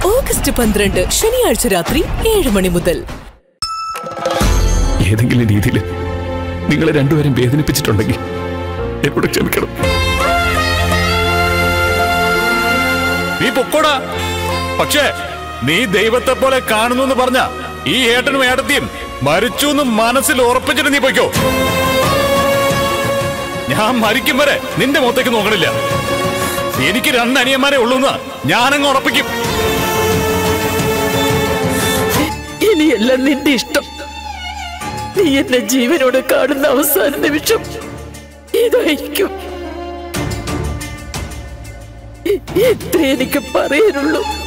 August പന്ത്രണ്ട് ശനിയാഴ്ച രാത്രി ഏഴ് മണി മുതൽ ഏതെങ്കിലും രീതിയിൽ നിങ്ങളെ രണ്ടുപേരും വേദനിപ്പിച്ചിട്ടുണ്ടെങ്കിൽ എന്നോട് ക്ഷമിക്കണം നീ പൊക്കോടാ പക്ഷേ നീ ദൈവത്തെ പോലെ കാണുന്നു എന്ന് പറഞ്ഞ ഈ ഏട്ടനും ഏട്ടത്തിയും മരിച്ചു എന്ന് മനസ്സിൽ ഉറപ്പിച്ചിട്ട് നീ പൊയ്ക്കോ ഞാൻ മരിക്കും വരെ നിന്റെ മുഖത്തേക്ക് നോക്കണില്ല എനിക്ക് രണ്ട് അനിയന്മാരെ ഉള്ളൂന്ന് ഞാനങ്ങ് ഉറപ്പിക്കും ഇനിയെല്ലാം നിന്റെ ഇഷ്ടം നീ എന്നെ ജീവനോടെ കാണുന്ന അവസാന നിമിഷം ഇതായിരിക്കും ഇ- ഇത്രേ എനിക്ക് പറയാനുള്ളൂ